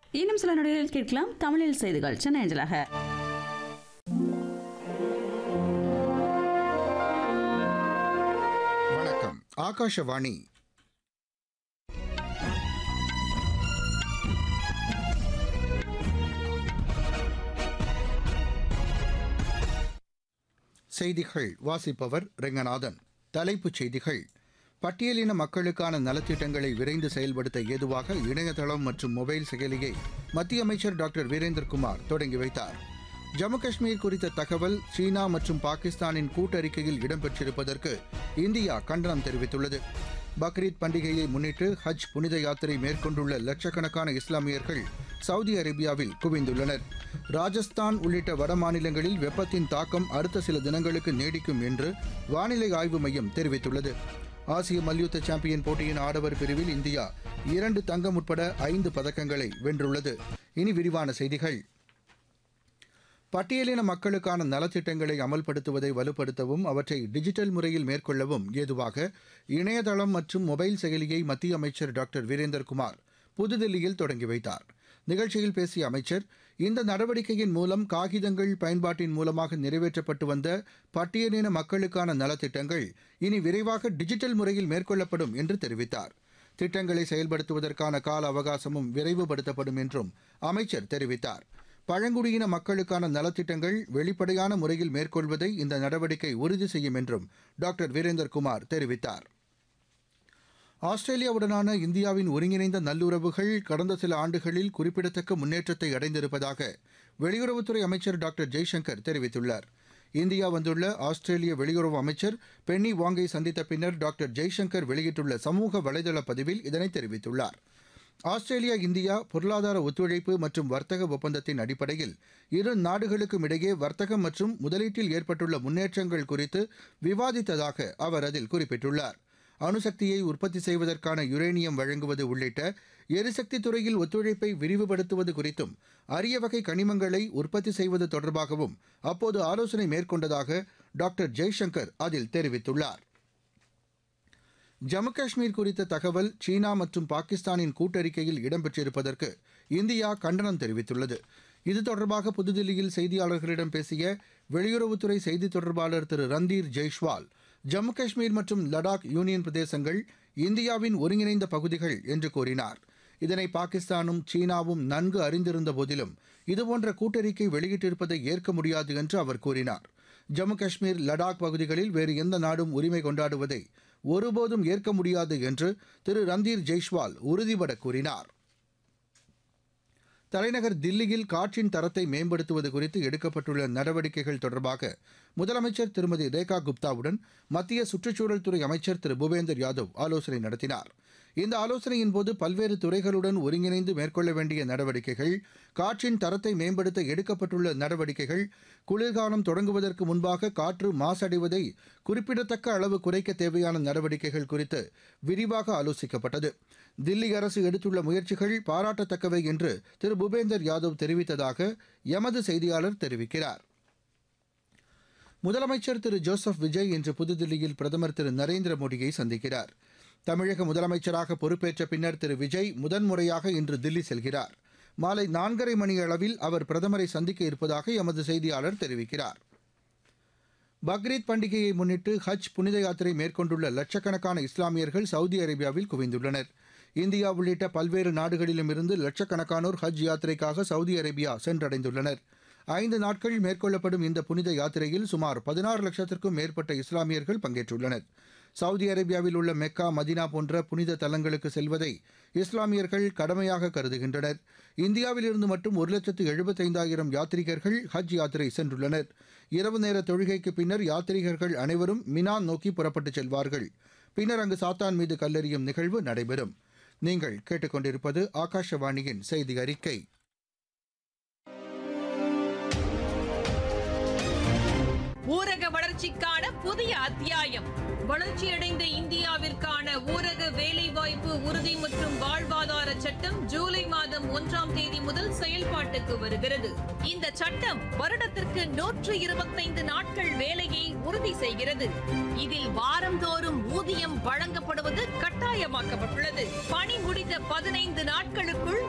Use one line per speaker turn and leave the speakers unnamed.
இன்னும் சில நொடிகளில் கேட்கலாம் தமிழில் செய்திகள் சென்னை அஞ்சலாக
வணக்கம் ஆகாஷவாணி செய்திகள் வாசிப்பவர் ரெங்கநாதன் தலைப்புச் செய்திகள் பட்டியலின மக்களுக்கான நலத்திட்டங்களை விரைந்து செயல்படுத்த ஏதுவாக இணையதளம் மற்றும் மொபைல் செயலியை மத்திய அமைச்சர் டாக்டர் வீரேந்திரகுமார் தொடங்கி வைத்தார் ஜம்மு காஷ்மீர் குறித்த தகவல் சீனா மற்றும் பாகிஸ்தானின் கூட்டறிக்கையில் இடம்பெற்றிருப்பதற்கு இந்தியா கண்டனம் தெரிவித்துள்ளது பக்ரீத் பண்டிகையை முன்னிட்டு ஹஜ் புனித யாத்திரை மேற்கொண்டுள்ள லட்சக்கணக்கான இஸ்லாமியர்கள் சவுதி அரேபியாவில் குவிந்துள்ளனர் ராஜஸ்தான் உள்ளிட்ட வட மாநிலங்களில் வெப்பத்தின் தாக்கம் அடுத்த சில தினங்களுக்கு நீடிக்கும் என்று வானிலை ஆய்வு மையம் தெரிவித்துள்ளது ஆசிய மல்யுத்த சாம்பியன் போட்டியின் ஆடவர் பிரிவில் இந்தியா இரண்டு தங்கம் உட்பட ஐந்து பதக்கங்களை வென்றுள்ளது இனி விரிவான செய்திகள் பட்டியலின மக்களுக்கான நலத்திட்டங்களை அமல்படுத்துவதை வலுப்படுத்தவும் அவற்றை டிஜிட்டல் முறையில் மேற்கொள்ளவும் ஏதுவாக இணையதளம் மற்றும் மொபைல் செயலியை மத்திய அமைச்சர் டாக்டர் வீரேந்தர்குமார் புதுதில்லியில் தொடங்கி வைத்தார் நிகழ்ச்சியில் பேசிய அமைச்சர் இந்த நடவடிக்கையின் மூலம் காகிதங்கள் பயன்பாட்டின் மூலமாக நிறைவேற்றப்பட்டு வந்த பட்டியலின மக்களுக்கான நலத்திட்டங்கள் இனி விரைவாக டிஜிட்டல் முறையில் மேற்கொள்ளப்படும் என்று தெரிவித்தார் திட்டங்களை செயல்படுத்துவதற்கான கால அவகாசமும் விரைவுபடுத்தப்படும் என்றும் அமைச்சர் தெரிவித்தார் பழங்குடியின மக்களுக்கான நலத்திட்டங்கள் வெளிப்படையான முறையில் மேற்கொள்வதை இந்த நடவடிக்கை உறுதி செய்யும் என்றும் டாக்டர் வீரேந்தர்குமார் தெரிவித்தார் ஆஸ்திரேலியாவுடனான இந்தியாவின் ஒருங்கிணைந்த நல்லுறவுகள் கடந்த சில ஆண்டுகளில் குறிப்பிடத்தக்க முன்னேற்றத்தை அடைந்திருப்பதாக வெளியுறவுத்துறை அமைச்சர் டாக்டர் ஜெய்சங்கர் தெரிவித்துள்ளார் இந்தியா வந்துள்ள ஆஸ்திரேலிய வெளியுறவு அமைச்சர் பென்னி வாங்கை சந்தித்த பின்னர் டாக்டர் ஜெய்சங்கர் வெளியிட்டுள்ள சமூக வலைதள பதிவில் இதனை தெரிவித்துள்ளார் ஆஸ்திரேலியா இந்தியா பொருளாதார ஒத்துழைப்பு மற்றும் வர்த்தக ஒப்பந்தத்தின் அடிப்படையில் இரு நாடுகளுக்கும் இடையே வர்த்தகம் மற்றும் முதலீட்டில் ஏற்பட்டுள்ள முன்னேற்றங்கள் குறித்து விவாதித்ததாக அவர் அதில் குறிப்பிட்டுள்ளார் அணுசக்தியை உற்பத்தி செய்வதற்கான யுரேனியம் வழங்குவது உள்ளிட்ட எரிசக்தி துறையில் ஒத்துழைப்பை விரிவுபடுத்துவது குறித்தும் அரிய வகை கனிமங்களை உற்பத்தி செய்வது தொடர்பாகவும் அப்போது ஆலோசனை மேற்கொண்டதாக டாக்டர் ஜெய்சங்கர் அதில் தெரிவித்துள்ளார் ஜம்மு காஷ்மீர் குறித்த தகவல் சீனா மற்றும் பாகிஸ்தானின் கூட்டறிக்கையில் இடம்பெற்றிருப்பதற்கு இந்தியா கண்டனம் தெரிவித்துள்ளது இது தொடர்பாக புதுதில்லியில் செய்தியாளர்களிடம் பேசிய வெளியுறவுத்துறை செய்தித் தொடர்பாளர் திரு ரந்தீர் ஜெய்ஷ்வால் ஜம்மு காஷ்மீர் மற்றும் லடாக் யூனியன் பிரதேசங்கள் இந்தியாவின் ஒருங்கிணைந்த பகுதிகள் என்று கூறினார் இதனை பாகிஸ்தானும் சீனாவும் நன்கு அறிந்திருந்த போதிலும் இதுபோன்ற கூட்டறிக்கை வெளியிட்டிருப்பதை ஏற்க முடியாது என்று அவர் கூறினார் ஜம்மு காஷ்மீர் லடாக் பகுதிகளில் வேறு எந்த நாடும் உரிமை கொண்டாடுவதை ஒருபோதும் ஏற்க முடியாது என்று திரு ரந்தீர் ஜெய்ஷ்வால் உறுதிபட கூறினார் தலைநகர் தில்லியில் காற்றின் தரத்தை மேம்படுத்துவது குறித்து எடுக்கப்பட்டுள்ள நடவடிக்கைகள் தொடர்பாக முதலமைச்சர் திருமதி ரேகா குப்தாவுடன் மத்திய சுற்றுச்சூழல் துறை அமைச்சர் திரு பூபேந்தர் யாதவ் ஆலோசனை நடத்தினார் இந்த ஆலோசனையின் போது பல்வேறு துறைகளுடன் ஒருங்கிணைந்து மேற்கொள்ள வேண்டிய நடவடிக்கைகள் காற்றின் தரத்தை மேம்படுத்த எடுக்கப்பட்டுள்ள நடவடிக்கைகள் குளிர்காலம் தொடங்குவதற்கு முன்பாக காற்று மாசடைவதை குறிப்பிடத்தக்க அளவு குறைக்க தேவையான நடவடிக்கைகள் குறித்து விரிவாக ஆலோசிக்கப்பட்டது தில்லி அரசு எடுத்துள்ள முயற்சிகள் பாராட்டத்தக்கவை என்று திரு பூபேந்தர் யாதவ் தெரிவித்ததாக எமது செய்தியாளர் தெரிவிக்கிறார் முதலமைச்சர் திரு ஜோசப் விஜய் இன்று புதுதில்லியில் பிரதமர் திரு நரேந்திர மோடியை சந்திக்கிறார் தமிழக முதலமைச்சராக பொறுப்பேற்ற பின்னர் திரு விஜய் முதன்முறையாக இன்று தில்லி செல்கிறார் மாலை நான்கரை மணி அளவில் அவர் பிரதமரை சந்திக்க இருப்பதாக எமது செய்தியாளர் தெரிவிக்கிறார் பக்ரீத் பண்டிகையை முன்னிட்டு ஹஜ் புனித யாத்திரை மேற்கொண்டுள்ள லட்சக்கணக்கான இஸ்லாமியர்கள் சவுதி அரேபியாவில் குவிந்துள்ளனர் இந்தியா உள்ளிட்ட பல்வேறு நாடுகளிலுமிருந்து லட்சக்கணக்கானோர் ஹஜ் யாத்திரைக்காக சவுதி அரேபியா சென்றடைந்துள்ளனர் ஐந்து நாட்கள் மேற்கொள்ளப்படும் இந்த புனித யாத்திரையில் சுமார் பதினாறு லட்சத்திற்கும் மேற்பட்ட இஸ்லாமியர்கள் பங்கேற்றுள்ளனர் சவுதி அரேபியாவில் உள்ள மெக்கா மதினா போன்ற புனித தலங்களுக்கு செல்வதை இஸ்லாமியர்கள் கடமையாக கருதுகின்றனர் இந்தியாவிலிருந்து மட்டும் ஒரு லட்சத்து எழுபத்தைந்தாயிரம் யாத்ரீகர்கள் ஹஜ் யாத்திரை சென்றுள்ளனர் இரவு நேர தொழுகைக்கு பின்னர் யாத்ரீகர்கள் அனைவரும் மினா நோக்கி புறப்பட்டுச் செல்வார்கள் பின்னர் அங்கு சாத்தான் மீது கல்லெறியும் நிகழ்வு நடைபெறும் நீங்கள் கேட்டுக்கொண்டிருப்பது ஆகாஷவாணியின் செய்தி அறிக்கை
ஊரக வளர்ச்சிக்கான புதிய அத்தியாயம் வளர்ச்சியடைந்த இந்தியாவிற்கான ஊரக வேலைவாய்ப்பு உறுதி மற்றும் வாழ்வாதார சட்டம் ஜூலை மாதம் ஒன்றாம் தேதி முதல் செயல்பாட்டுக்கு வருகிறது இந்த சட்டம் வருடத்திற்கு நூற்று இருபத்தைந்து நாட்கள் வேலையை உறுதி செய்கிறது இதில் வாரந்தோறும் ஊதியம் வழங்கப்படுவது கட்டாயமாக்கப்பட்டுள்ளது பணி முடிந்த பதினைந்து நாட்களுக்குள்